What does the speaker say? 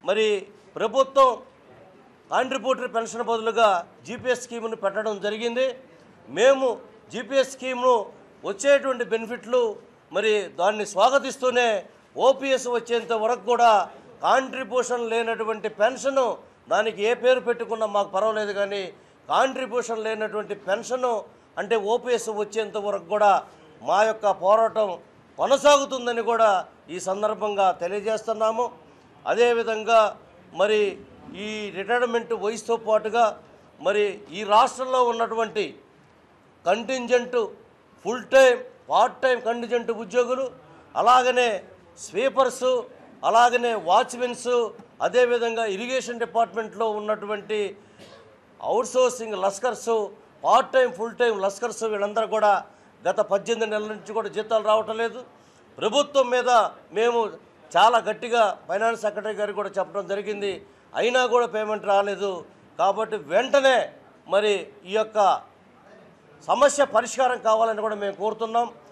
మరి ప్రభుత్వం contributory pension బదులుగా జీపీఎస్ స్కీమ్ను పెట్టడం జరిగింది మేము జీపీఎస్ స్కీమ్ను వచ్చేటువంటి బెనిఫిట్లు మరి దాన్ని స్వాగతిస్తూనే ఓపీఎస్ వచ్చేంత వరకు కూడా కాంట్రిబ్యూషన్ లేనటువంటి పెన్షను దానికి ఏ పేరు పెట్టుకున్నా మాకు పర్వాలేదు కానీ కాంట్రిబ్యూషన్ లేనటువంటి పెన్షను అంటే ఓపీఎస్ వచ్చేంత వరకు కూడా మా యొక్క పోరాటం కొనసాగుతుందని కూడా ఈ సందర్భంగా తెలియజేస్తున్నాము అదేవిధంగా మరి ఈ రిటైర్మెంట్ వయసుతో పాటుగా మరి ఈ రాష్ట్రంలో ఉన్నటువంటి contingent full time part time contingent ఉద్యోగులు అలాగనే స్వీపర్సు అలాగనే వాచ్మెన్స్ అదేవిధంగా ఇరిగేషన్ డిపార్ట్మెంట్లో ఉన్నటువంటి అవుట్సోర్సింగ్ లస్కర్స్ పార్ట్ టైం ఫుల్ టైం లస్కర్స్ వీళ్ళందరూ కూడా గత పద్దెనిమిది నెలల నుంచి కూడా జీతాలు రావటం లేదు ప్రభుత్వం మీద మేము చాలా గట్టిగా ఫైనాన్స్ సెక్రటరీ గారికి కూడా చెప్పడం జరిగింది అయినా కూడా పేమెంట్ రాలేదు కాబట్టి వెంటనే మరి ఈ యొక్క సమస్య పరిష్కారం కావాలని కూడా మేము కోరుతున్నాం